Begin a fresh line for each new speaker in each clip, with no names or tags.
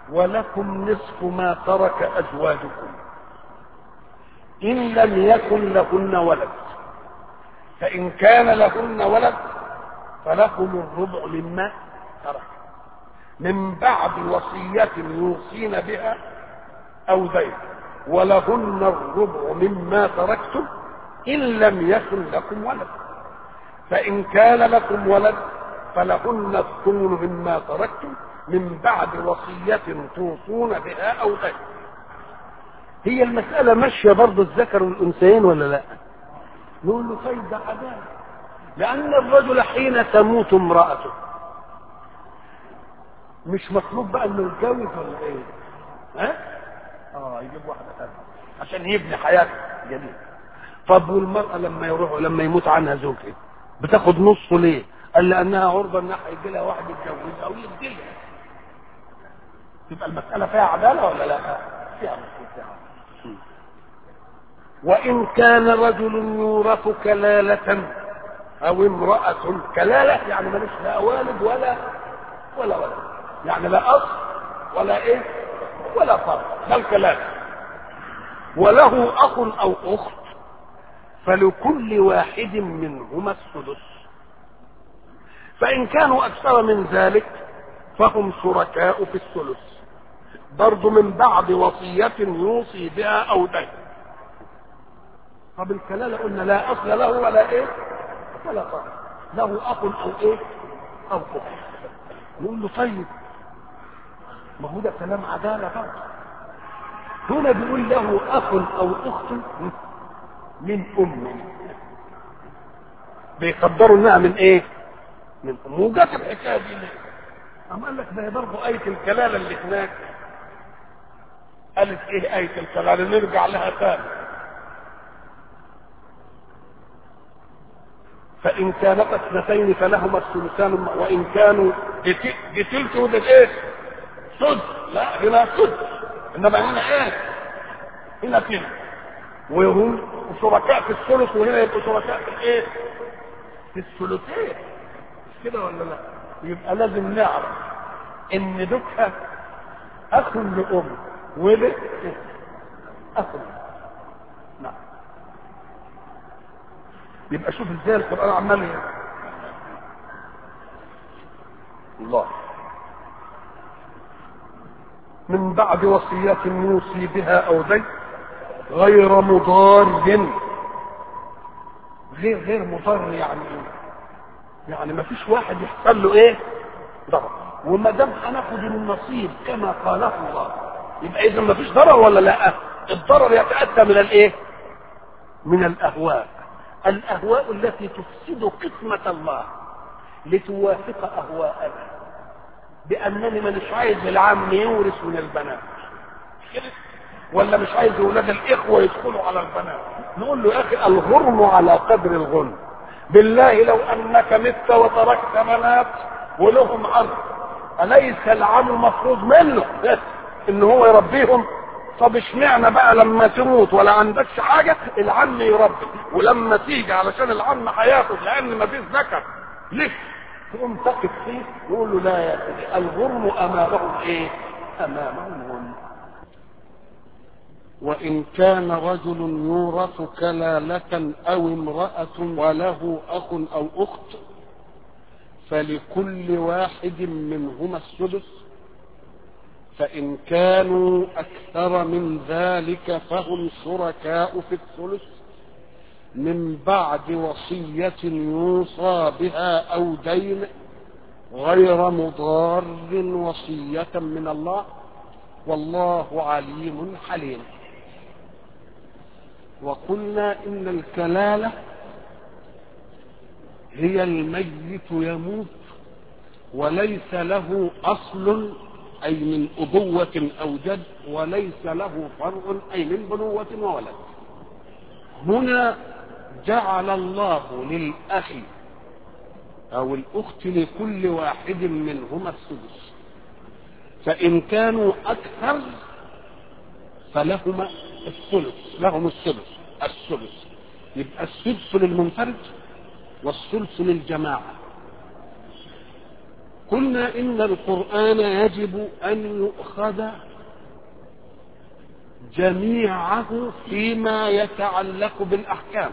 ولكم نصف ما ترك أزواجكم إن لم يكن لهن ولد فإن كان لهن ولد فلكم الربع مما ترك من بعد وصية يوصين بها أو دين ولهن الربع مما تركتم إن لم يكن لكم ولد فإن كان لكم ولد فلهن الثمن مما تركتم من بعد وصية توصون بها أو دين هي المسألة ماشية برضه الذكر والأنثيين ولا لا؟ نقول له طيب ده عدالة لأن الرجل حين تموت امرأته مش مطلوب بقى انه يتجوز ولا ايه؟ ها؟ اه يجيب واحدة ثانية عشان يبني حياته جميل طب والمرأة لما يروح لما يموت عنها زوجها بتاخد نصه ليه؟ قال لأنها عرضة إن هيجي لها واحد يتجوزها أو يديها تبقى المسألة فيها عدالة ولا لا؟ فيها مسألة فيها عدالة. وإن كان رجل يورث كلالة أو امرأة كلالة يعني ملوش لا والد ولا ولا ولد يعني لا أصل ولا إيه ولا فرق ده الكلالة وله أخ أو أخت فلكل واحد منهما السدس فإن كانوا أكثر من ذلك فهم شركاء في الثلث برضه من بعد وصية يوصي بها أو دين طب الكلالة قلنا لا أصل له ولا إيه ولا فرق له أخ أو إيه أو أخت نقول له طيب ما هو ده كلام عدالة برضه هنا بيقول له أخ أو أخت من أم بيقدروا إنها من إيه؟ من أم وجت الحكاية دي ليه؟ أم قال لك ده برضه آية الكلالة اللي هناك قالت إيه آية الكلالة نرجع لها تاني فإن كانت اثنتين فلهما الثلثان وإن كانوا دي تلت وده إيه؟ سد لا هنا سد إنما هنا إيه؟ هنا كده وهم شركاء في الثلث وهنا يبقوا شركاء في الايه؟ في الثلثين مش كده ولا لا؟ يبقى لازم نعرف ان دكها اخ لام وده اخ نعم يبقى شوف ازاي القران عمال ايه الله من بعد وصية يوصي بها أو دين غير مضار غير غير مضر يعني ايه؟ يعني ما فيش واحد يحصل له ايه؟ ضرر وما دام هناخد النصيب كما قاله الله يبقى اذا ما فيش ضرر ولا لا؟ الضرر يتاتى من الايه؟ من الاهواء الاهواء التي تفسد قسمة الله لتوافق اهواءنا بانني مانيش عايز العم يورث من البنات كده ولا مش عايز اولاد الاخوه يدخلوا على البنات نقول له يا اخي الغرم على قدر الغنم بالله لو انك مت وتركت بنات ولهم عم اليس العم مفروض منه ان هو يربيهم طب اشمعنى بقى لما تموت ولا عندكش حاجه العم يربي ولما تيجي علشان العم هياخد لان ما فيش ذكر ليه تقوم تقف فيه يقول له لا يا سيدي الغرم امامهم ايه امامهم غنم وإن كان رجل يورث كلالة أو امرأة وله أخ أو أخت فلكل واحد منهما السدس فإن كانوا أكثر من ذلك فهم شركاء في الثلث من بعد وصية يوصى بها أو دين غير مضار وصية من الله والله عليم حليم وقلنا ان الكلاله هي الميت يموت وليس له اصل اي من ابوه او جد وليس له فرع اي من بنوه وولد هنا جعل الله للاخ او الاخت لكل واحد منهما السدس فان كانوا اكثر فلهما الثلث لهم الثلث الثلث يبقى السدس للمنفرد والثلث للجماعة قلنا إن القرآن يجب أن يؤخذ جميعه فيما يتعلق بالأحكام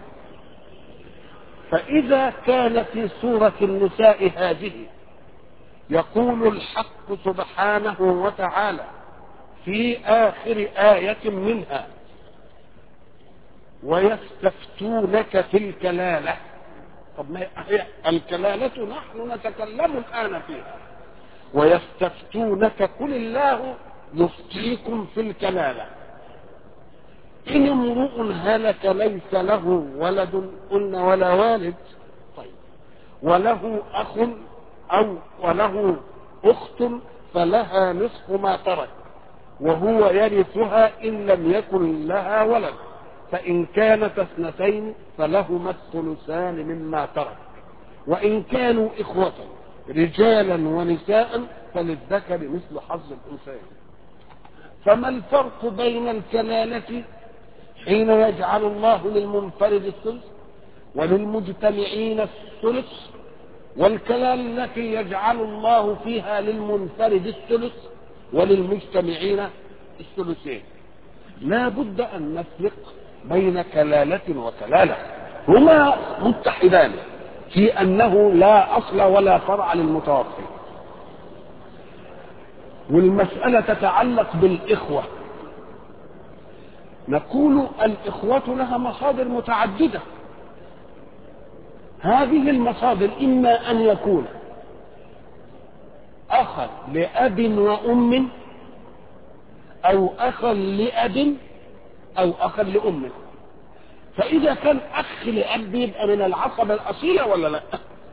فإذا كان في سورة النساء هذه يقول الحق سبحانه وتعالى في آخر آية منها ويستفتونك في الكلالة طب ما هي الكلالة نحن نتكلم الآن فيها ويستفتونك قل الله يفتيكم في الكلالة إن امرؤ هلك ليس له ولد قلنا ولا والد طيب وله أخ أو وله أخت فلها نصف ما ترك وهو يرثها إن لم يكن لها ولد فإن كانت اثنتين فلهما الثلثان مما ترك وإن كانوا إخوة رجالا ونساء فللذكر مثل حظ الأنثيين فما الفرق بين الكلالة حين يجعل الله للمنفرد الثلث وللمجتمعين الثلث والكلال التي يجعل الله فيها للمنفرد الثلث وللمجتمعين الثلثين لا بد أن نفرق بين كلالة وكلالة هما متحدان في أنه لا أصل ولا فرع للمتوفي والمسألة تتعلق بالإخوة نقول الإخوة لها مصادر متعددة هذه المصادر إما أن يكون أخا لأب وأم أو أخا لأب أو أخا لأم فإذا كان أخ لأب يبقى من العصبة الأصيلة ولا لا؟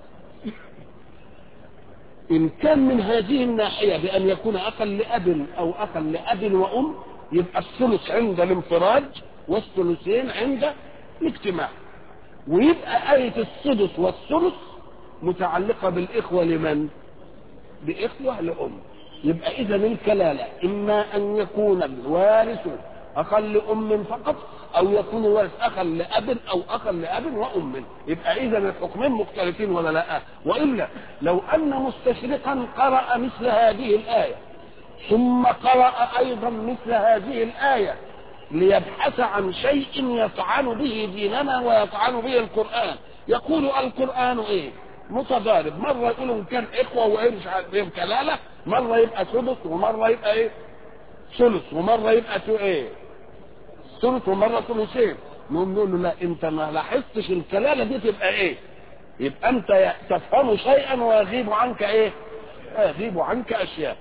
إن كان من هذه الناحية بأن يكون أخا لأب أو أخا لأب وأم يبقى الثلث عند الانفراد والثلثين عند الاجتماع ويبقى آية السدس والثلث متعلقة بالإخوة لمن؟ بإخوة لأم يبقى إذا الكلالة إما أن يكون الوارث أخا لأم فقط أو يكون الوارث أخا لأب أو أخا لأب وأم يبقى إذا الحكمين مختلفين ولا لا؟ وإلا لو أن مستشرقا قرأ مثل هذه الآية ثم قرأ أيضا مثل هذه الآية ليبحث عن شيء يطعن به ديننا ويطعن به القرآن يقول القرآن إيه متضارب مرة يقول إن كان إخوة وإيه مش عارف إيه كلالة مرة يبقى سدس ومرة يبقى إيه ثلث ومرة يبقى تو إيه ثلث ومرة ثلثين نقول له لا أنت ما لاحظتش الكلالة دي تبقى إيه يبقى أنت تفهم شيئا ويغيب عنك إيه يغيب عنك أشياء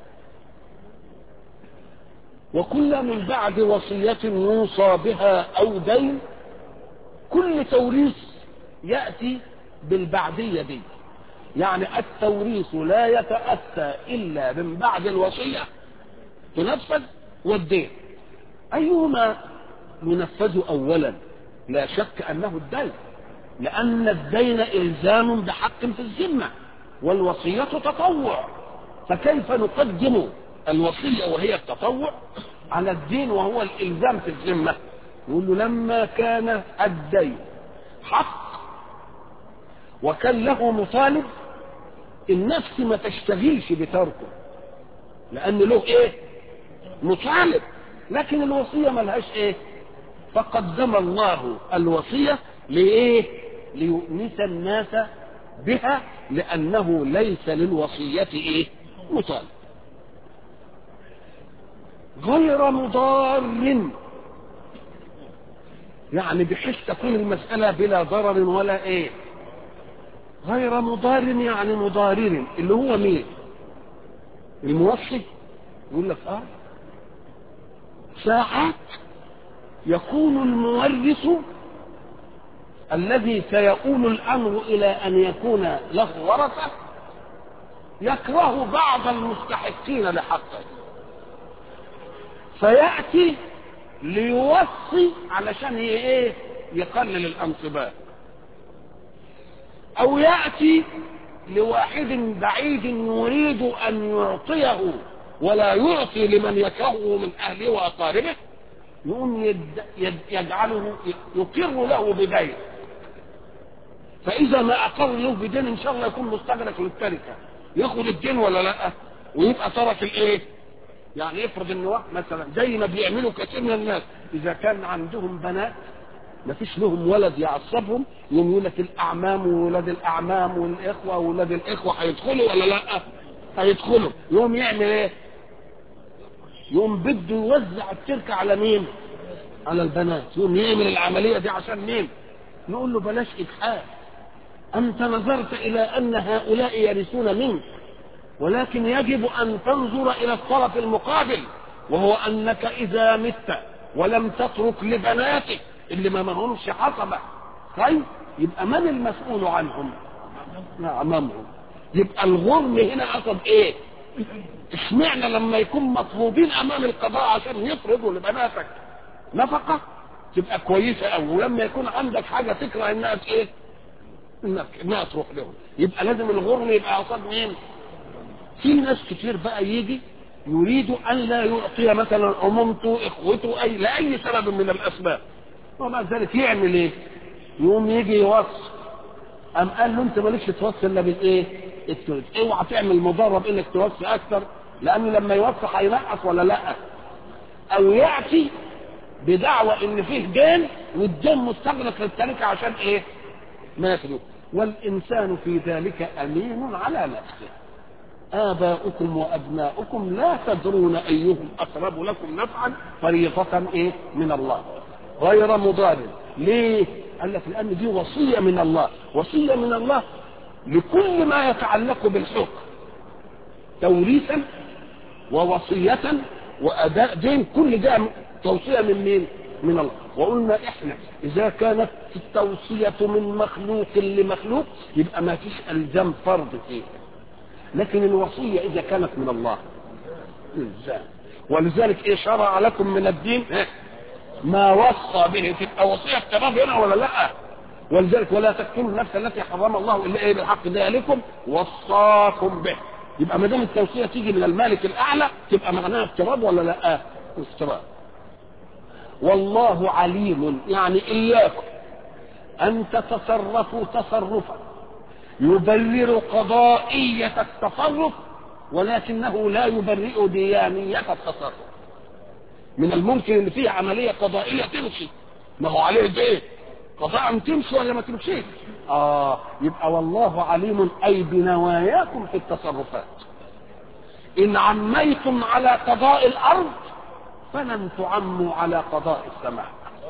وكل من بعد وصية يوصى بها أو دين كل توريث يأتي بالبعدية دي يعني التوريث لا يتأتى إلا من بعد الوصية تنفذ والدين أيهما ينفذ أولا لا شك أنه الدين لأن الدين إلزام بحق في الذمة والوصية تطوع فكيف نقدم الوصية وهي التطوع على الدين وهو الإلزام في الذمة يقول له لما كان الدين حق وكان له مطالب النفس ما تشتغلش بتركه لأن له إيه مطالب لكن الوصية ملهاش إيه فقدم الله الوصية لإيه ليؤنس الناس بها لأنه ليس للوصية إيه مطالب غير مضار يعني بحيث تكون المسألة بلا ضرر ولا ايه غير مضار يعني مضارر اللي هو مين الموصي يقول لك اه ساعات يكون المورث الذي سيؤول الامر الى ان يكون له ورثه يكره بعض المستحقين لحقه فياتي ليوصي علشان ايه يقلل الانصبات او ياتي لواحد بعيد يريد ان يعطيه ولا يعطي لمن يكرهه من اهله واقاربه يقوم يد يد يجعله يقر له بدين فاذا ما اقر له بدين ان شاء الله يكون مستغرق للتركه ياخد الدين ولا لا ويبقى ترك الايه يعني افرض ان واحد مثلا زي ما بيعملوا كثير من الناس اذا كان عندهم بنات ما فيش لهم ولد يعصبهم يقوم يقول لك الاعمام وولاد الاعمام والاخوه وولاد الاخوه هيدخلوا ولا لا هيدخلوا يقوم يعمل ايه يقوم بده يوزع التركه على مين على البنات يقوم يعمل العمليه دي عشان مين نقول له بلاش اجحاف انت نظرت الى ان هؤلاء يرثون منك ولكن يجب ان تنظر الى الطرف المقابل وهو انك اذا مت ولم تترك لبناتك اللي ما معهمش حصبه طيب يبقى من المسؤول عنهم؟ امامهم يبقى الغرم هنا قصد ايه؟ اشمعنى لما يكون مطلوبين امام القضاء عشان يفرضوا لبناتك نفقه تبقى كويسه قوي ولما يكون عندك حاجه تكره انها ايه؟ انك انها تروح لهم يبقى لازم الغرم يبقى قصاد مين؟ في ناس كتير بقى يجي يريد ان لا يعطي مثلا امومته اخوته اي لاي سبب من الاسباب ومع ذلك يعمل ايه؟ يقوم يجي يوصي قام قال له انت مالكش توصي الا بالايه؟ التوت اوعى تعمل مضرب انك توصي اكثر لان لما يوصي هينقص ولا لا؟ او ياتي بدعوى ان فيه دين والدين مستغرق للتركه عشان ايه؟ ما ياخده والانسان في ذلك امين على نفسه آباؤكم وأبناؤكم لا تدرون أيهم أقرب لكم نفعا فريضة إيه من الله غير مضار ليه؟ قال لك لأن دي وصية من الله وصية من الله لكل ما يتعلق بالحكم توريثا ووصية وأداء دين كل ده توصية من مين؟ من الله وقلنا احنا اذا كانت التوصية من مخلوق لمخلوق يبقى ما فيش الزام فرض فيه لكن الوصية إذا كانت من الله إلزام ولذلك إيه شرع لكم من الدين إيه؟ ما وصى به تبقى وصية افتراض هنا ولا لا ولذلك ولا تقتلوا النفس التي حرم الله إلا إيه بالحق ذلكم وصاكم به يبقى ما دام التوصية تيجي من المالك الأعلى تبقى معناها افتراض ولا لا افتراض والله عليم يعني إياكم أن تتصرفوا تصرفا يبرر قضائية التصرف ولكنه لا يبرئ ديانية التصرف من الممكن ان فيه عملية قضائية تمشي ما هو عليه دين قضاء تمشي ولا ما تمشيش اه يبقى والله عليم اي بنواياكم في التصرفات ان عميتم على قضاء الارض فلن تعموا على قضاء السماء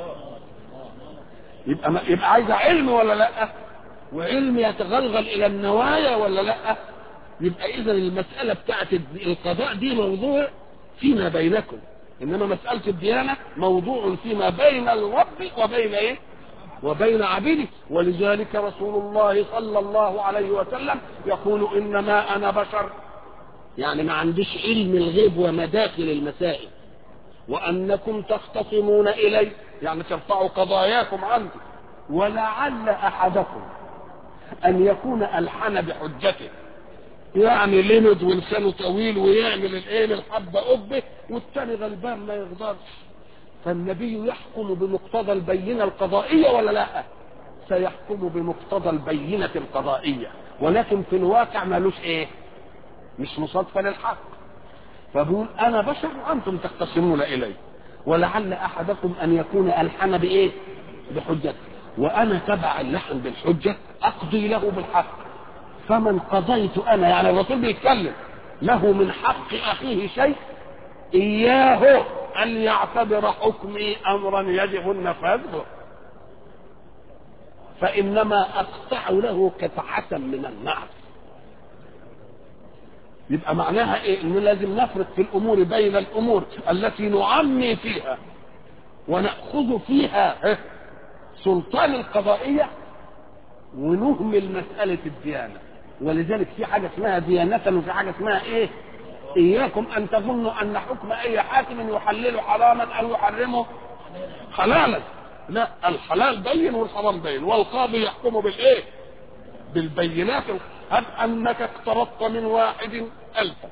يبقى ما يبقى عايز علم ولا لا وعلم يتغلغل الى النوايا ولا لا يبقى اذا المساله بتاعت القضاء دي موضوع فيما بينكم انما مساله الديانه موضوع فيما بين الرب وبين ايه وبين عبيده ولذلك رسول الله صلى الله عليه وسلم يقول انما انا بشر يعني ما عنديش علم الغيب ومداخل المسائل وانكم تختصمون الي يعني ترفعوا قضاياكم عندي ولعل احدكم ان يكون الحن بحجته يعني لمد ولسانه طويل ويعمل الايه الحبه قبه والتاني غلبان ما يقدرش فالنبي يحكم بمقتضى البينه القضائيه ولا لا؟ سيحكم بمقتضى البينه القضائيه ولكن في الواقع مالوش ايه؟ مش مصادفه للحق فبقول انا بشر وانتم تختصمون الي ولعل احدكم ان يكون الحن بايه؟ بحجته وانا تبع اللحن بالحجه اقضي له بالحق فمن قضيت انا يعني الرسول بيتكلم له من حق اخيه شيء اياه ان يعتبر حكمي امرا يجب النفاذ به فانما اقطع له قطعه من النار يبقى معناها ايه ان لازم نفرق في الامور بين الامور التي نعمي فيها وناخذ فيها سلطان القضائيه ونهمل مساله الديانه ولذلك في حاجه اسمها ديانه وفي حاجه اسمها ايه اياكم ان تظنوا ان حكم اي حاكم يحلل حراما او يحرمه حلالا لا الحلال بين والحرام بين والقاضي يحكم بالايه بالبينات هب انك اقترضت من واحد الفا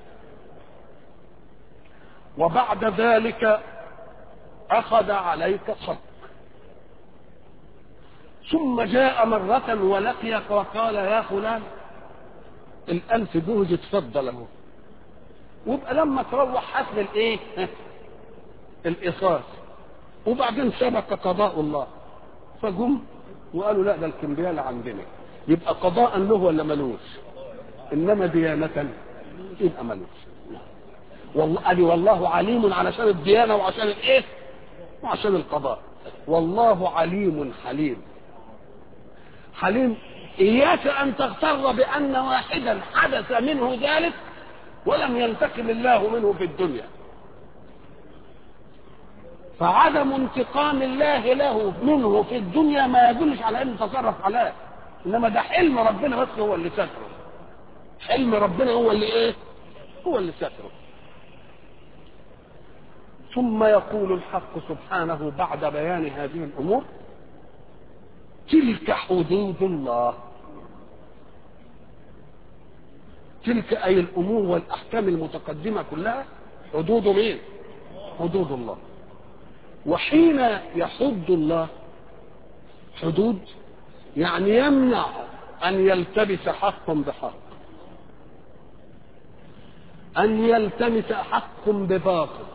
وبعد ذلك اخذ عليك صدق ثم جاء مرة ولقيك وقال يا فلان الألف جوز اتفضل اهو ويبقى لما تروح حفل الايه القصاص وبعدين سبق قضاء الله فجم وقالوا لا ده الكمبيال عندنا يبقى قضاء له ولا ملوش انما ديانة يبقى ملوش والله ادي والله عليم علشان الديانة وعشان الايه وعشان القضاء والله عليم حليم حليم إياك أن تغتر بأن واحدا حدث منه ذلك ولم ينتقم الله منه في الدنيا فعدم انتقام الله له منه في الدنيا ما يدلش على انه تصرف عليه انما ده حلم ربنا بس هو اللي ستره حلم ربنا هو اللي ايه هو اللي ستره ثم يقول الحق سبحانه بعد بيان هذه الامور تلك حدود الله تلك اي الامور والاحكام المتقدمه كلها حدود مين حدود الله وحين يحد الله حدود يعني يمنع ان يلتبس حق بحق ان يلتمس حق بباطل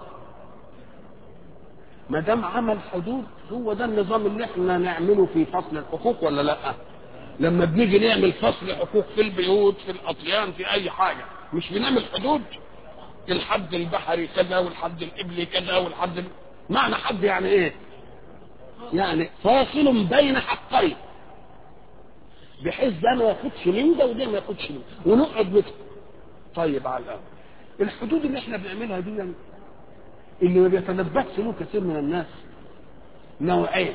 ما دام عمل حدود هو ده النظام اللي احنا نعمله في فصل الحقوق ولا لا لما بنيجي نعمل فصل حقوق في البيوت في الاطيان في اي حاجه مش بنعمل حدود الحد البحري كذا والحد الابلي كذا والحد ال... معنى حد يعني ايه يعني فاصل بين حقين بحيث ده ما ياخدش من ده وده ما ياخدش من ده ونقعد نكتب طيب على الأول الحدود اللي احنا بنعملها دي اللي ما بيتنبهش له كثير من الناس نوعين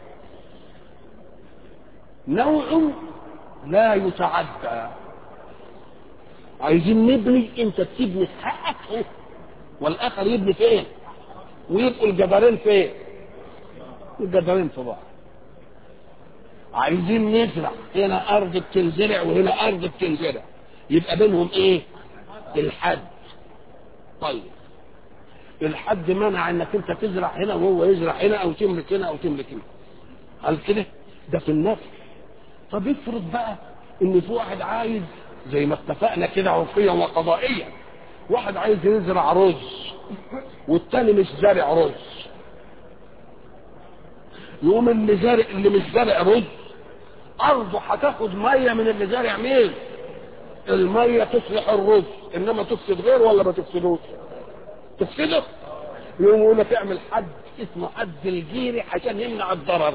نوع لا يتعدى عايزين نبني انت بتبني في حقك والاخر يبني فين ويبقوا الجدارين فين الجدارين في بعض عايزين نزرع هنا ارض بتنزرع وهنا ارض بتنزرع يبقى بينهم ايه الحد طيب الحد منع انك انت تزرع هنا وهو يزرع هنا او تملك هنا او تملك هنا قال كده ده في النفس طب افرض بقى ان في واحد عايز زي ما اتفقنا كده عرفيا وقضائيا واحد عايز يزرع رز والتاني مش زارع رز يقوم اللي زارع اللي مش زارع رز ارضه هتاخد ميه من اللي زارع مين الميه تصلح الرز انما تفسد غيره ولا ما تفسدوش تفسده يقوم يقول لك اعمل حد اسمه حد الجيري عشان يمنع الضرر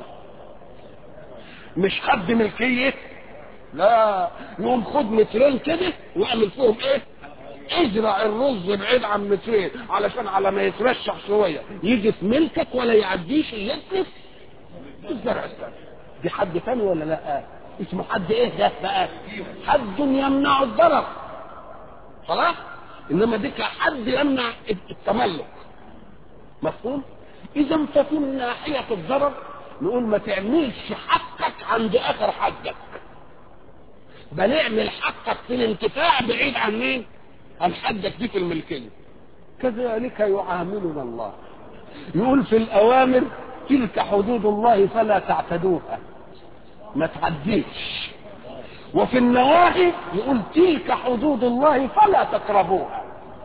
مش حد ملكيه لا يقوم خد مترين كده واعمل فيهم ايه ازرع الرز بعيد عن مترين علشان على ما يترشح شويه يجي في ملكك ولا يعديش يتلف الزرع الثاني دي حد ثاني ولا لا اسمه حد ايه ده بقى حد يمنع الضرر خلاص انما دي حد يمنع التملك مفهوم اذا ففي من ناحيه الضرر نقول ما تعملش حقك عند اخر حدك بل اعمل حقك في الانتفاع بعيد عن مين عن حدك دي في الملكيه كذلك يعاملنا الله يقول في الاوامر تلك حدود الله فلا تعتدوها ما تعديش وفي النواهي يقول تلك حدود الله فلا تقربوها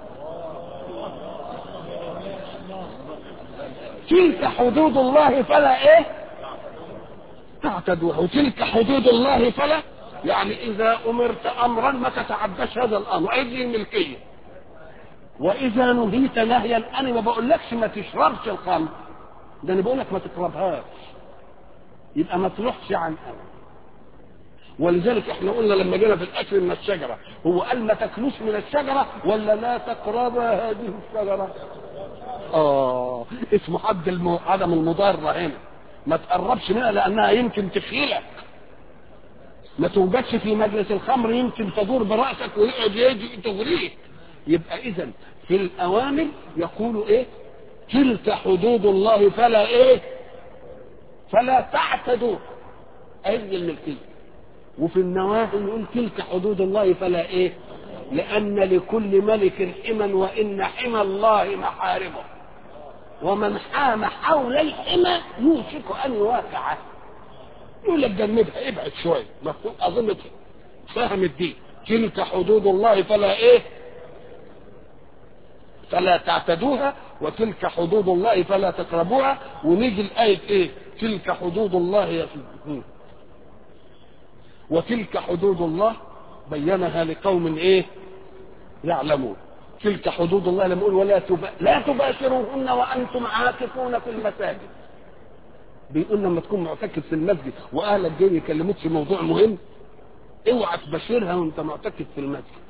تلك حدود الله فلا ايه تعتدوها وتلك حدود الله فلا يعني اذا امرت امرا ما تتعداش هذا الامر اي الملكيه واذا نهيت نهيا انا ما بقولكش ما تشربش الخمر ده انا بقول لك ما تقربهاش يبقى ما تروحش عن امر ولذلك احنا قلنا لما جينا في الاكل من الشجره هو قال ما تاكلوش من الشجره ولا لا تقرب هذه الشجره اه اسمه حد المو... عدم المضاره هنا ما تقربش منها لانها يمكن تخيلك ما توجدش في مجلس الخمر يمكن تدور براسك ويقعد يجي تغريك يبقى اذا في الاوامر يقول ايه تلك حدود الله فلا ايه فلا تعتدوا اي الملكيه وفي النواهي يقول تلك حدود الله فلا ايه لان لكل ملك حما وان حمى الله محارمه ومن حام حول الحمى يوشك ان يواقعه يقول لك جنبها ابعد شويه مفهوم اظن فاهم الدين تلك حدود الله فلا ايه فلا تعتدوها وتلك حدود الله فلا تقربوها ونيجي الآية ايه تلك حدود الله يا في وتلك حدود الله بينها لقوم ايه يعلمون تلك حدود الله لما يقول ولا تب... لا تباشروهن وانتم عاكفون في المساجد بيقول لما تكون معتكف في المسجد واهلك جايين يكلموك في موضوع مهم اوعى تباشرها وانت معتكف في المسجد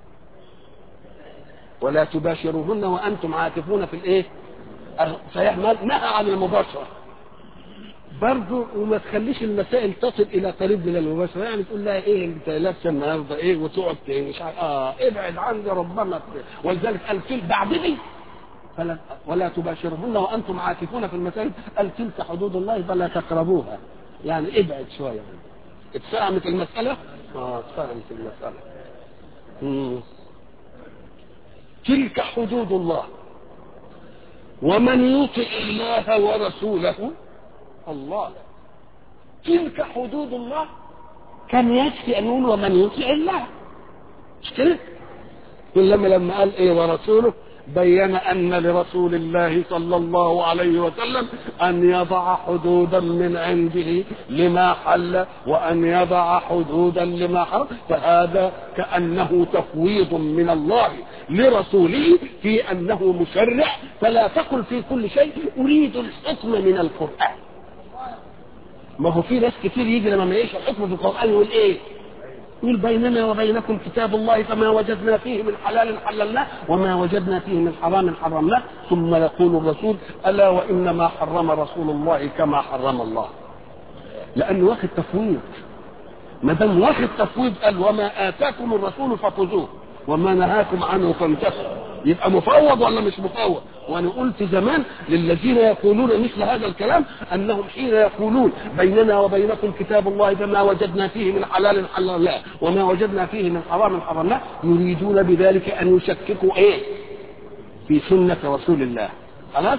ولا تباشروهن وانتم عاكفون في الايه صحيح نهى عن المباشره برضه وما تخليش المسائل تصل الى قريب من المباشره يعني تقول لها ايه انت لابسه النهارده ايه وتقعد مش عارف اه ابعد عني ربما ولذلك قال تلك بعدني فلا ولا تباشرهن وانتم عاكفون في المساجد قال تلك حدود الله فلا تقربوها يعني ابعد شويه اتفهمت المساله؟ اه اتفهمت المساله مم. تلك حدود الله ومن يطع الله ورسوله الله تلك حدود الله كان يكفي ان يقول ومن يطع الله مش كده؟ لما لما قال ايه ورسوله بين ان لرسول الله صلى الله عليه وسلم ان يضع حدودا من عنده لما حل وان يضع حدودا لما حرم فهذا كانه تفويض من الله لرسوله في انه مشرع فلا تقل في كل شيء اريد الحكم من القران ما هو في ناس كتير يجي لما ما يلاقيش الحكم في القران يقول ايه يقول بيننا وبينكم كتاب الله فما وجدنا فيه من حلال حللناه وما وجدنا فيه من حرام حرمناه ثم يقول الرسول الا وانما حرم رسول الله كما حرم الله لانه واخد تفويض ما دام واخد تفويض قال وما اتاكم الرسول فخذوه وما نهاكم عنه فانتهوا يبقى مفوض ولا مش مفوض وانا قلت زمان للذين يقولون مثل هذا الكلام انهم حين يقولون بيننا وبينكم كتاب الله فما وجدنا فيه من حلال حللناه وما وجدنا فيه من حرام حرمناه يريدون بذلك ان يشككوا ايه في سنة رسول الله خلاص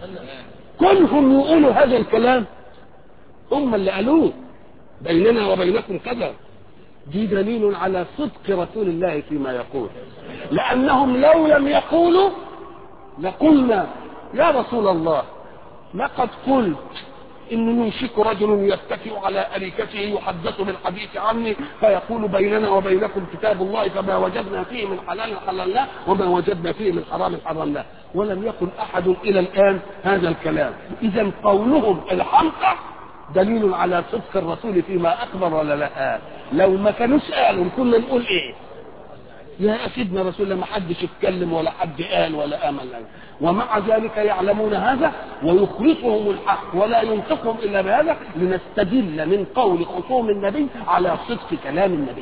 كلهم يقولوا هذا الكلام هم اللي قالوه بيننا وبينكم كذا دي دليل على صدق رسول الله فيما يقول لأنهم لو لم يقولوا لقلنا يا رسول الله لقد قلت إن يوشك رجل يتكئ على أريكته يحدث بالحديث عني فيقول بيننا وبينكم كتاب الله فما وجدنا فيه من حلال حللناه وما وجدنا فيه من حرام حرمناه ولم يقل أحد إلى الآن هذا الكلام إذا قولهم الحمقى دليل على صدق الرسول فيما اخبر ولا لا لو ما كانوش قالوا كنا نقول ايه يا سيدنا رسول الله ما حدش اتكلم ولا حد قال ولا امل ومع ذلك يعلمون هذا ويخلصهم الحق ولا ينطقهم الا بهذا لنستدل من قول خصوم النبي على صدق كلام النبي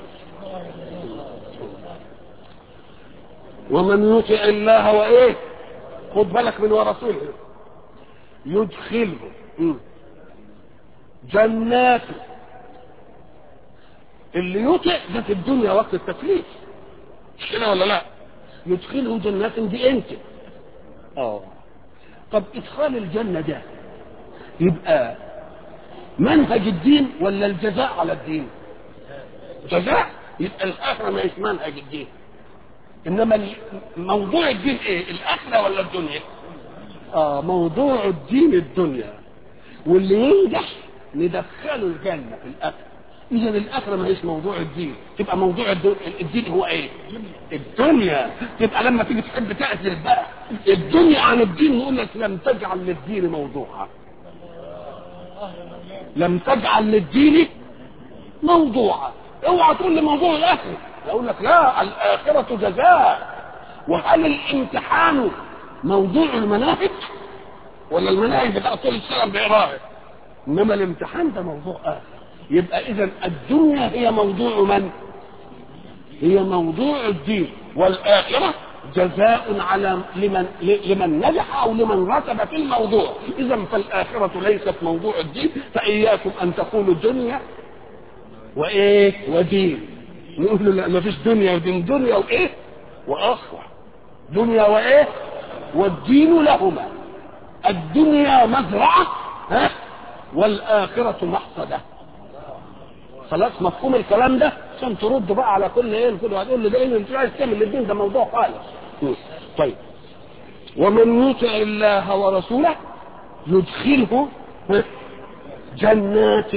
ومن يطع الله وايه خد بالك من ورسوله يدخله جنات اللي يطع ده في الدنيا وقت التكليف مش كده ولا لا يدخله جنات دي انت اه طب ادخال الجنه ده يبقى منهج الدين ولا الجزاء على الدين جزاء يبقى الاخره ما هيش منهج الدين انما موضوع الدين ايه الاخره ولا الدنيا اه موضوع الدين الدنيا واللي ينجح ندخله الجنة في الآخرة إذا الآخرة ما هيش موضوع الدين تبقى موضوع الدين هو إيه؟ الدنيا تبقى لما تيجي تحب تعزل بقى الدنيا عن الدين يقول لك لم تجعل للدين موضوعا لم تجعل للدين موضوعا اوعى تقول لي موضوع الآخرة يقول لك لا الآخرة جزاء وهل الامتحان موضوع المناهج ولا المناهج بتاع طول السنة بإقرارها انما الامتحان ده موضوع اخر يبقى اذا الدنيا هي موضوع من هي موضوع الدين والاخره جزاء على لمن لمن نجح او لمن رتب في الموضوع اذا فالاخره ليست موضوع الدين فاياكم ان تقولوا دنيا وايه ودين نقول له لا ما فيش دنيا ودين دنيا وايه واخره دنيا وايه والدين لهما الدنيا مزرعه ها والآخرة محصدة خلاص مفهوم الكلام ده عشان ترد بقى على كل ايه كل واحد يقول له ده ايه انت عايز تعمل الدين ده موضوع خالص طيب ومن يطع الله ورسوله يدخله جنات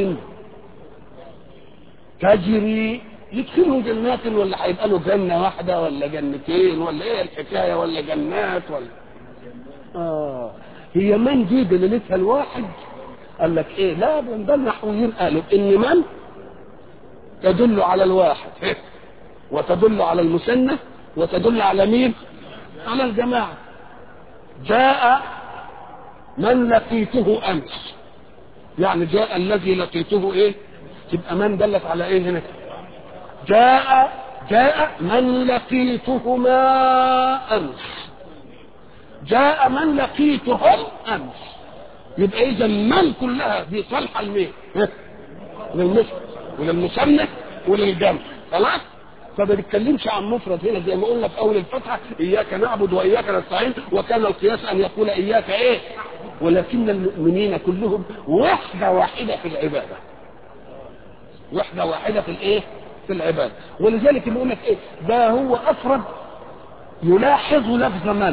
تجري يدخله جنات ولا هيبقى له جنه واحده ولا جنتين ولا ايه الحكايه ولا جنات ولا اه هي من دي دليلتها الواحد قال لك ايه لا ده النحويين قالوا ان من تدل على الواحد وتدل على المثنى وتدل على مين على الجماعه جاء من لقيته امس يعني جاء الذي لقيته ايه تبقى من دلت على ايه هنا جاء جاء من لقيتهما امس جاء من لقيتهم امس يبقى اذا من كلها دي صالحه لمين؟ للمفرد وللمثنى وللجمع خلاص؟ فما بيتكلمش عن مفرد هنا زي ما قلنا في اول الفتحه اياك نعبد واياك نستعين وكان القياس ان يقول اياك ايه؟ ولكن المؤمنين كلهم وحده واحده في العباده. وحده واحده في الايه؟ في العباده، ولذلك بيقول لك ايه؟ ده هو افرد يلاحظ لفظ من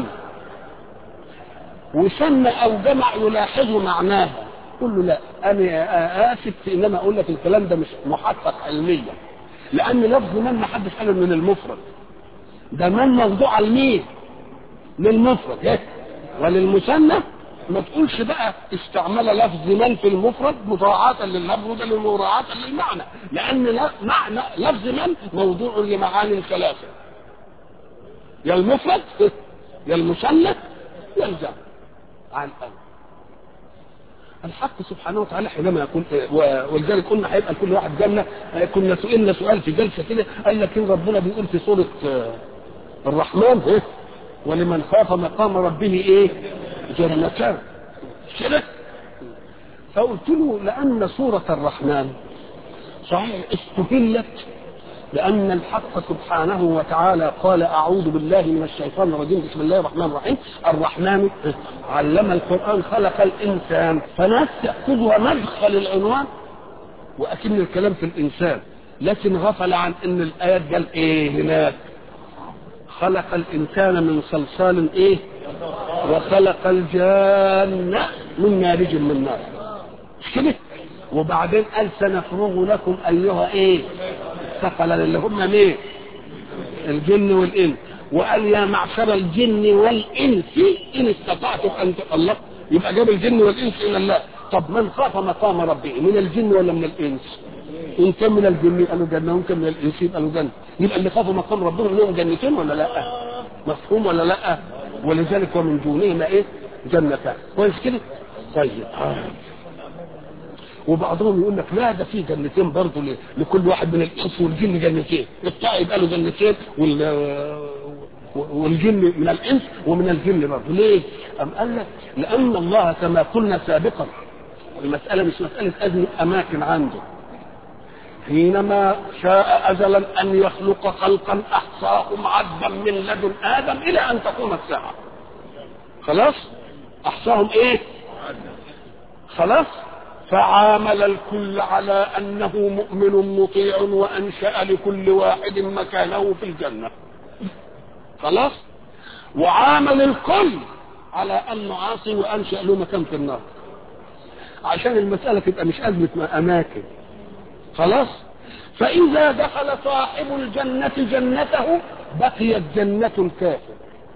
وسمى او جمع يلاحظ معناه قل له لا انا اسف في ان انا اقول لك الكلام ده مش محقق علميا لان لفظ من ما حدش قاله من المفرد ده من موضوع لمين للمفرد إيه؟ وللمثنى ما تقولش بقى استعمل لفظ من في المفرد مراعاة لللفظ ده مراعاة للمعنى لأن معنى لفظ من موضوع لمعاني ثلاثة يا المفرد يا المثنى يا الجمع عن الأمر الحق سبحانه وتعالى حينما يقول ولذلك قلنا هيبقى لكل واحد جنه كنا سئلنا سؤال في جلسه كده قال لك ان ربنا بيقول في سوره الرحمن ايه ولمن خاف مقام ربه ايه جنتان كده فقلت له لان سوره الرحمن صحيح استهلت لأن الحق سبحانه وتعالى قال أعوذ بالله من الشيطان الرجيم بسم الله الرحمن الرحيم الرحمن علم القرآن خلق الإنسان فناس تأخذها مدخل العنوان وأكن الكلام في الإنسان لكن غفل عن أن الآيات قال إيه هناك خلق الإنسان من صلصال إيه وخلق الجان من مارج من نار مش كده وبعدين قال سنفرغ لكم أيها إيه ثقل اللي هم مين الجن والانس وقال يا معشر الجن والانس ان استطعتم ان الله يبقى جاب الجن والانس الى الله طب من خاف مقام ربه من الجن ولا من الانس ان كان من الجن قالوا جنه وان كان من الانس قالوا جنه يبقى اللي خافوا مقام ربهم لهم جنتين ولا لا مفهوم ولا لا ولذلك ومن دونهما ايه جنتان كويس كده طيب آه. وبعضهم يقول لك لا ده في جنتين برضه لكل واحد من الانس والجن جنتين الطائي يبقى له جنتين وال والجن من الانس ومن الجن برضه ليه؟ أم قال لك لان الله كما قلنا سابقا المساله مش مساله أزمة اماكن عنده حينما شاء ازلا ان يخلق خلقا احصاهم عدا من لدن ادم الى ان تقوم الساعه خلاص احصاهم ايه خلاص فعامل الكل على انه مؤمن مطيع وانشا لكل واحد مكانه في الجنه خلاص وعامل الكل على انه عاصي وانشا له مكان في النار عشان المساله تبقى مش ازمه اماكن خلاص فاذا دخل صاحب الجنه جنته بقيت جنه الكافر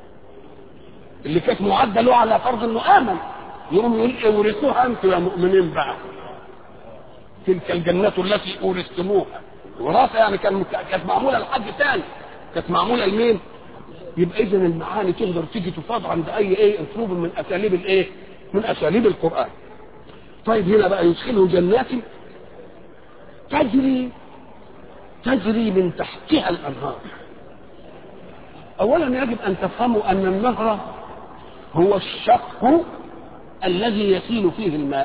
اللي كانت معده له على فرض انه امن يقوم يقول اورثوها انتم يا مؤمنين بقى تلك الجنة التي اورثتموها وراثة يعني كان كانت معمولة لحد تاني كانت معمولة لمين؟ يبقى اذا المعاني تقدر تيجي تفاض عند اي ايه اسلوب من اساليب الايه؟ من اساليب القران. طيب هنا بقى يدخله جنات تجري تجري من تحتها الانهار. اولا يجب ان تفهموا ان النهر هو الشق الذي يسيل فيه الماء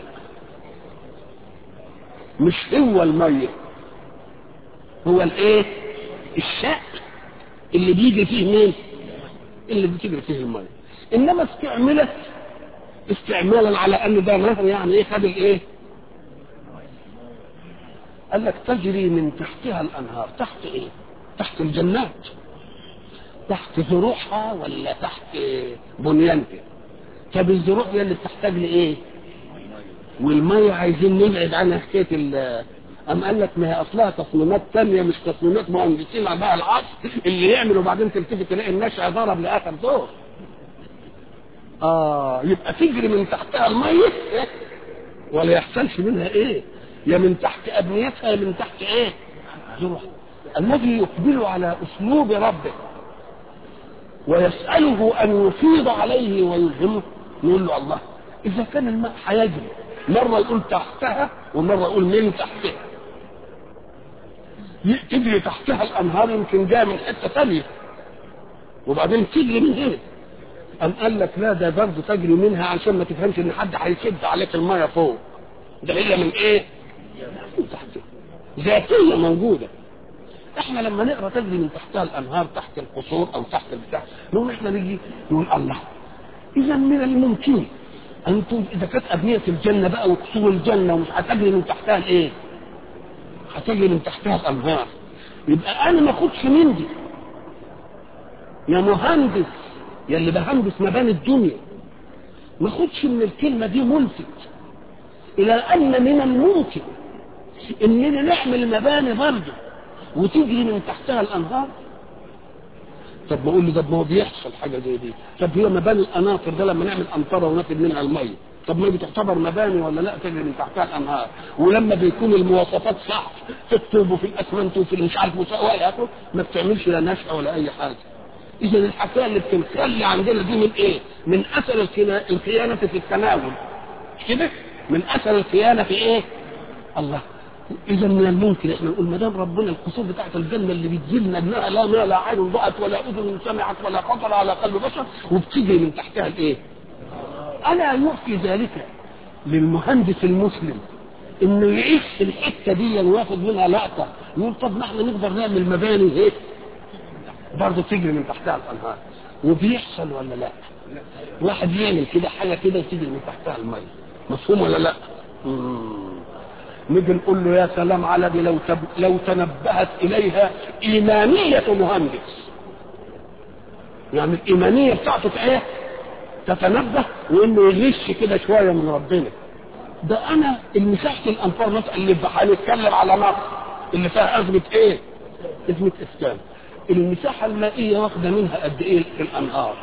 مش هو المية هو الايه الشق اللي بيجي فيه مين اللي بتجري فيه المية انما استعملت استعمالا على ان ده نهر يعني ايه خد الايه قال لك تجري من تحتها الانهار تحت ايه تحت الجنات تحت ذروعها ولا تحت بنيانها طب الذروع هي اللي بتحتاج لايه والميه عايزين نبعد عنها حكايه ال أم قال لك ما هي أصلها تصميمات تانية مش تصميمات مهندسين بقى العصر اللي يعمل وبعدين تلتفت تلاقي النشأ ضرب لآخر دور. آه يبقى تجري من تحتها المية ولا يحصلش منها إيه؟ يا من تحت أبنيتها يا من تحت إيه؟ ذروع. الذي يقبل على أسلوب ربه ويسأله أن يفيض عليه ويلهمه يقول له الله إذا كان الماء هيجري مرة يقول تحتها ومرة يقول من تحتها تجري تحتها الأنهار يمكن جاية من حتة ثانية وبعدين تجري من هنا أم قال لك لا ده برضه تجري منها عشان ما تفهمش إن حد هيشد عليك المية فوق ده هي من إيه؟ من تحتها ذاتية موجودة احنا لما نقرا تجري من تحتها الانهار تحت القصور او تحت البتاع نقول احنا نيجي نقول الله اذا من الممكن ان اذا كانت ابنيه الجنه بقى وقصور الجنه ومش هتجري من تحتها الايه؟ هتجري من تحتها الانهار يبقى انا ما اخدش من دي يا مهندس يا اللي بهندس مباني الدنيا ما اخدش من الكلمه دي ملفت الى ان من الممكن اننا نعمل مباني برضه وتجري من تحتها الانهار طب ما اقول لي طب ما هو بيحصل حاجه زي دي طب هي مباني القناطر ده لما نعمل امطره وناخد منها الميه طب ما بتعتبر مباني ولا لا تجري من تحتها الانهار ولما بيكون المواصفات صح في الطوب وفي الاسمنت وفي مش عارف والى اخره ما بتعملش لا نشأة ولا اي حاجه اذا الحكايه اللي بتنخلي عندنا دي من ايه؟ من اثر الخيانه في التناول مش كده؟ من اثر الخيانه في ايه؟ الله اذا من الممكن احنا نقول ما دام ربنا القصور بتاعت الجنه اللي بتجيلنا انها لا ما لا عين رأت ولا اذن سمعت ولا خطر على قلب بشر وبتيجي من تحتها الايه؟ الا يعفي ذلك للمهندس المسلم انه يعيش في الحته دي وياخد منها لقطه يقول طب ما احنا نقدر نعمل مباني ايه؟ برضه تجري من تحتها الانهار وبيحصل ولا لا؟ واحد يعمل كده حاجه كده وتجري من تحتها الميه مفهوم ولا لا؟ مم. نيجي نقول له يا سلام على دي لو تب... لو تنبهت اليها ايمانيه مهندس يعني الايمانيه بتاعته ايه تتنبه وانه يغش كده شويه من ربنا ده انا المساحه الانفار مثلا اللي هنتكلم على مصر اللي فيها ازمه ايه؟ ازمه اسكان المساحه المائيه واخده منها قد ايه في الانهار؟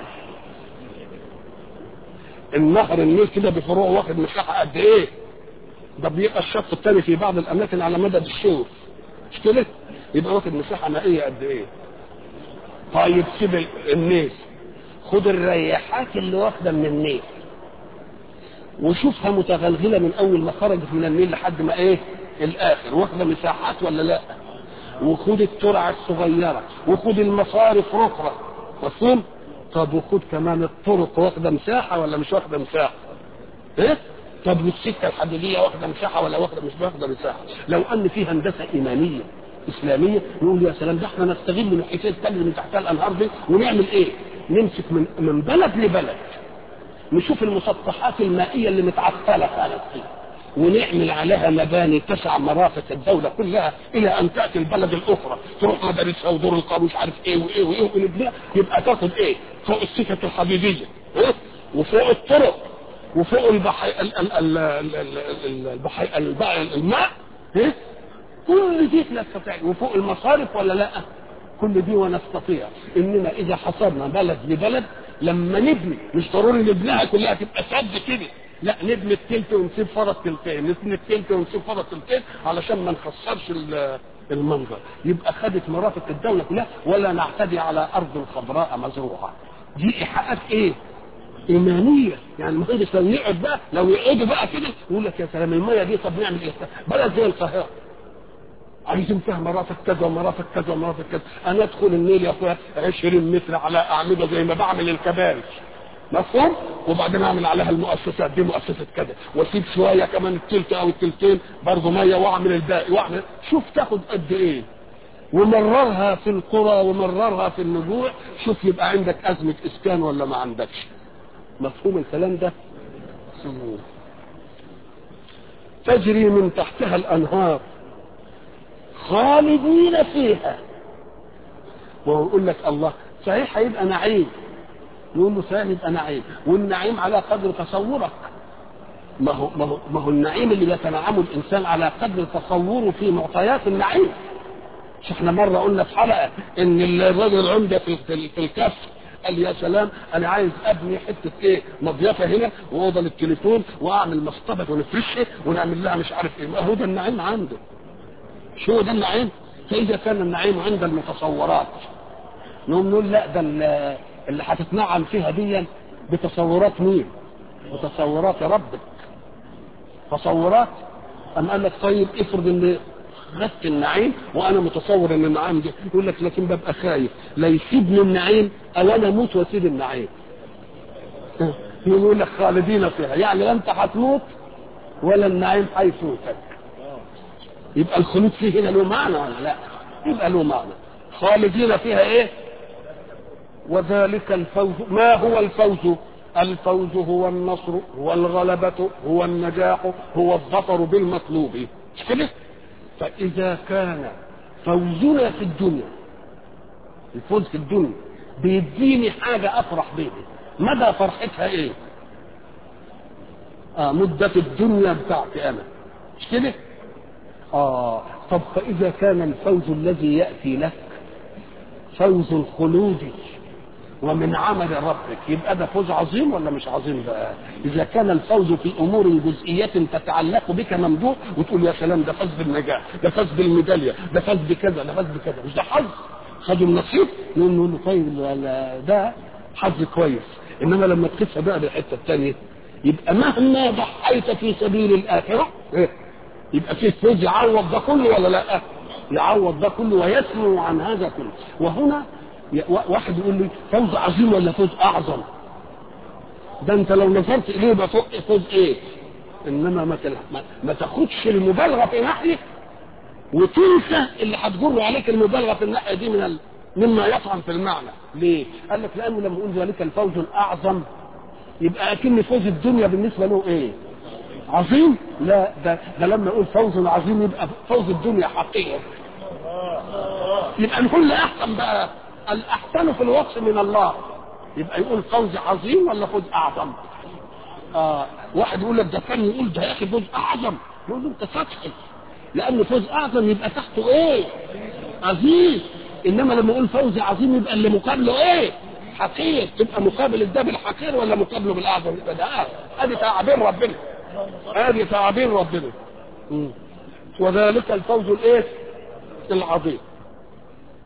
النهر النيل كده بفروع واخد مساحه قد ايه؟ ده بيبقى الشط الثاني في بعض الاماكن على مدى الشهور مش كده؟ يبقى واخد مساحه مائيه قد ايه؟ طيب سيب النيل خد الرياحات اللي واخده من النيل وشوفها متغلغله من اول ما خرجت من النيل لحد ما ايه؟ الاخر واخده مساحات ولا لا؟ وخد الترعه الصغيره وخد المصارف رخرة مفهوم؟ طب وخد كمان الطرق واخده مساحه ولا مش واخده مساحه؟ ايه؟ طب والسكه الحديديه واخده مساحه ولا واخده مش واخده مساحه؟ لو ان في هندسه ايمانيه اسلاميه نقول يا سلام ده احنا نستغل من حكايه تجري من تحتها الانهار دي ونعمل ايه؟ نمسك من من بلد لبلد نشوف المسطحات المائيه اللي متعطله خالص فيه ونعمل عليها مباني تسع مرافق الدوله كلها الى ان تاتي البلد الاخرى تروح مدارسها ودور القوم مش عارف ايه وايه وايه ونبنيها يبقى تاخد ايه؟ فوق السكك الحديديه إيه؟ وفوق الطرق وفوق البحي البحي الماء إيه؟ كل دي نستطيع وفوق المصارف ولا لا؟ كل دي ونستطيع اننا اذا حصرنا بلد لبلد لما نبني مش ضروري نبنيها كلها تبقى سد كده لا نبني التلت ونسيب فرط تلتين نبني التلت ونسيب فرط تلتين علشان ما نخسرش المنظر يبقى خدت مرافق الدولة كلها ولا نعتدي على أرض خضراء مزروعة دي إيحاءات إيه؟ إيمانية يعني المهندس لو يقعد بقى لو يقعدوا بقى كده يقول لك يا سلام المية دي طب نعمل إيه؟ بلد زي القاهرة عايزين فيها مرافق كذا ومرافق كذا ومرافق كذا انا ادخل النيل يا اخويا 20 متر على اعمده زي ما بعمل الكباري مفهوم وبعدين اعمل عليها المؤسسات دي مؤسسه كذا واسيب شويه كمان التلت او التلتين برضه ميه واعمل الباقي واعمل شوف تاخد قد ايه ومررها في القرى ومررها في النجوع شوف يبقى عندك ازمه اسكان ولا ما عندكش مفهوم الكلام ده تجري من تحتها الانهار خالدين فيها وهو يقول لك الله صحيح هيبقى نعيم نقول له صحيح يبقى نعيم والنعيم على قدر تصورك ما هو ما هو ما هو النعيم اللي يتنعمه الانسان على قدر تصوره في معطيات النعيم مش احنا مره قلنا في حلقه ان الراجل العمده في في في الكف قال يا سلام انا عايز ابني حته ايه مضيفه هنا واوضه للتليفون واعمل مصطبه ونفرشها ونعمل لها مش عارف ايه ما هو ده النعيم عنده شو ده النعيم فاذا كان النعيم عند المتصورات نقوم نقول لا ده ال- اللي هتتنعم فيها دي بتصورات مين بتصورات ربك تصورات أم قال لك طيب افرض ان خدت النعيم وانا متصور ان النعيم دي يقول لك لكن ببقى خايف لا يسيبني النعيم او انا اموت واسيب النعيم يقول لك خالدين فيها يعني لا انت هتموت ولا النعيم هيفوتك يبقى الخلود فيه هنا له معنى ولا لا يبقى له معنى خالدين فيها ايه وذلك الفوز ما هو الفوز الفوز هو النصر هو الغلبة هو النجاح هو الظفر بالمطلوب مش كده فإذا كان فوزنا في الدنيا الفوز في الدنيا بيديني حاجة أفرح بيها مدى فرحتها إيه؟ آه مدة الدنيا بتاعتي أنا مش كده؟ آه طب فإذا كان الفوز الذي يأتي لك فوز خلودي ومن عمل ربك يبقى ده فوز عظيم ولا مش عظيم بقى اذا كان الفوز في امور جزئيه تتعلق بك ممدوح وتقول يا سلام ده فاز بالنجاح ده فاز بالميداليه ده فاز بكذا ده فاز بكذا مش ده حظ خدوا النصيب نقول له طيب لا- لا، ده حظ كويس انما لما تخف بقى بالحته الثانيه يبقى مهما ضحيت في سبيل الاخره إيه؟ يبقى فيه فوز يعوض ده كله ولا لا يعوض ده كله ويسمو عن هذا كله وهنا ي- وا- واحد يقول لي فوز عظيم ولا فوز اعظم ده انت لو نظرت اليه يبقى فوق فوز ايه انما ما تل- ما- ما تاخدش المبالغه في ناحيه وتنسى اللي هتجر عليك المبالغه في الناحيه دي من ال... مما يطعن في المعنى ليه قال لك لانه لما يقول ذلك الفوز الاعظم يبقى اكن فوز الدنيا بالنسبه له ايه عظيم لا ده ده لما يقول فوز عظيم يبقى فوز الدنيا حقيقي يبقى نقول احسن بقى الاحسن في الوصف من الله يبقى يقول فوز عظيم ولا فوز اعظم آه واحد يقول لك ده كان يقول ده يا اخي فوز اعظم يقول له انت سطحي لان فوز اعظم يبقى تحته ايه عظيم انما لما يقول فوز عظيم يبقى اللي مقابله ايه حقير تبقى مقابل ده بالحقير ولا مقابله بالاعظم يبقى ده آه. ادي تعابير ربنا ادي تعابير ربنا مم. وذلك الفوز الايه العظيم